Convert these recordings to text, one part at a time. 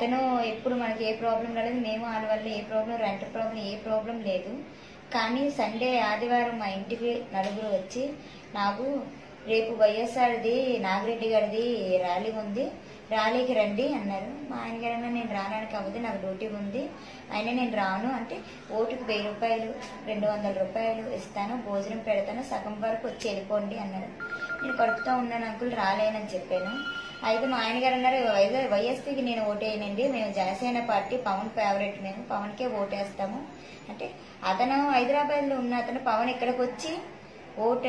అతను ఎప్పుడు మనకి ఏ ప్రాబ్లం రాలేదు మేము వాళ్ళ వల్ల ఏ ప్రాబ్లం రెంట్ ప్రాబ్లం ఏ ప్రాబ్లం లేదు కానీ సండే ఆదివారం మా ఇంటికి నలుగురు వచ్చి నాకు రేపు వైఎస్ఆర్ది నాగిరెడ్డి గారిది ర్యాలీ ఉంది ర్యాలీకి రండి అన్నారు మా ఆయన గారు అన్నారు, నేను రావడానికి అవ్వదు నాకు డ్యూటీ ఉంది అయినా నేను రాను అంటే ఓటుకు వెయ్యి రూపాయలు రెండు వందల రూపాయలు ఇస్తాను భోజనం పెడతాను సగం వరకు వచ్చి వెళ్ళిపోండి అన్నారు నేను కడుపుతూ ఉన్నాను అంకుల్ రాలేనని చెప్పాను అయితే మా ఆయన గారు అన్నారు "వై- వైఎస్పీకి నేను ఓటేయనండి మేము జనసేన పార్టీ పవన్ ఫేవరెట్ మేము పవన్కే ఓటేస్తాము అంటే అతను హైదరాబాద్లో ఉన్న అతను పవన్ ఇక్కడికి వచ్చి ఓటు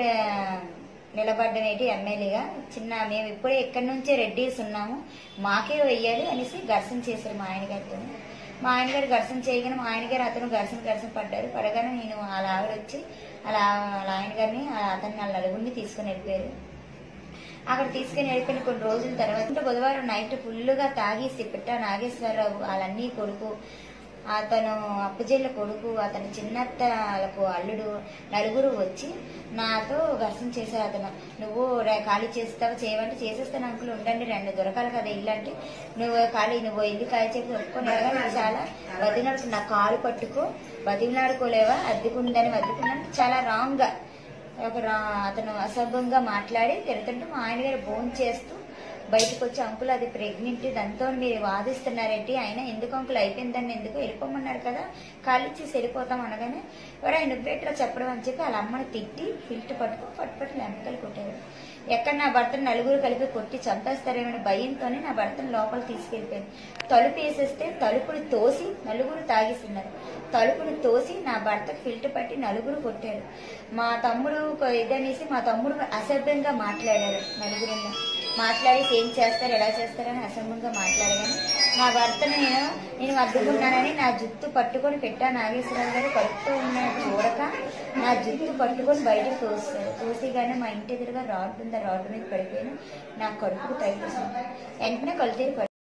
నిలబడ్డం ఏంటి ఎమ్మెల్యేగా చిన్న మేము ఇప్పుడే ఇక్కడి నుంచే రెడ్డీస్ ఉన్నాము మాకే వెయ్యాలి అనేసి ఘర్షణ చేశారు మా ఆయన గారితో మా ఆయన గారు ఘర్షణ చేయగానే మా ఆయన గారు అతను ఘర్షణ ఘర్షణ పడ్డారు పడగానే నేను అలా ఆవిడ వచ్చి అలా వాళ్ళ ఆయన గారిని అతన్ని వాళ్ళ నలుగురిని తీసుకుని వెళ్ళిపోయారు అక్కడ తీసుకుని వెళ్ళిపోయిన కొన్ని రోజుల తర్వాత అంటే బుధవారం నైట్ ఫుల్గా తాగేసి పిట్ట నాగేశ్వరరావు వాళ్ళన్నీ కొడుకు అతను అప్పజెల్ల కొడుకు అతని చిన్నత్తలకు అల్లుడు నలుగురు వచ్చి నాతో ఘర్షణ చేశారు అతను నువ్వు రే- ఖాళీ చేస్తావు చేయమంటే చేసేస్తాను అంకుల్ ఉండండి రెండు దొరకాలి కదా ఇల్లు అంటే నువ్వు ఖాళీ నువ్వు ఇల్లు ఖాళీ చెప్పి ఒప్పుకొని వెళ్ళగా నాకు చాలా బతిమలాడుకు నా కాలు పట్టుకో బతిమలాడుకోలేవా అద్దెకుందని అద్దెకున్నాను చాలా రాంగ్గా ఒక రా- అతను అసభ్యంగా మాట్లాడి తిడుతుంటే మా ఆయన గారు ఫోన్ చేస్తూ బయటకు వచ్చి అంకుల్ అది ప్రెగ్నెంట్ దాంతో మీరు వాదిస్తున్నారేంటి ఆయన ఎందుకు అంకుల్ అయిపోయిందని ఎందుకు వెళ్ళిపోమన్నారు కదా ఖాళీ చేసి వెళ్ళిపోతాం అనగానే ఎవరు ఆయన నువ్వేట్రా చెప్పడం అని చెప్పి వాళ్ళ అమ్మని తిట్టి ఫిల్ట్ పట్టుకు పట్టు పట్టు లెంపకలు కొట్టారు ఎక్కడ నా భర్తను నలుగురు కలిపి కొట్టి చంపేస్తారేమని భయంతోనే నా భర్తను లోపల తీసుకెళ్ళిపోయాను తలుపు వేసేస్తే తలుపుని తోసి నలుగురు తాగేస్తున్నారు తలుపుని తోసి నా భర్తకు ఫిల్టర్ పట్టి నలుగురు కొట్టారు మా తమ్ముడు కొ- ఇదనేసి మా తమ్ముడు అసభ్యంగా మాట్లాడారు నలుగురు మాట్లాడి ఏం చేస్తారు ఎలా చేస్తారని అసభ్యంగా మాట్లాడగానే నా భర్తను నేను నేను అడ్డుకున్నానని నా జుత్తు పట్టుకొని పెట్టా నాగేశ్వరరావు గారు కడుపుతూ ఉన్న చూడక నా జుత్తు పట్టుకొని బయటకు తోస్తారు తోసిగానే మా ఇంటి ఎదురుగా రాడ్ ఉంది ఆ రాడ్ మీద పడిపోయాను నా కడుపుకు తగిలింది వెంటనే కళ్ళు తెరి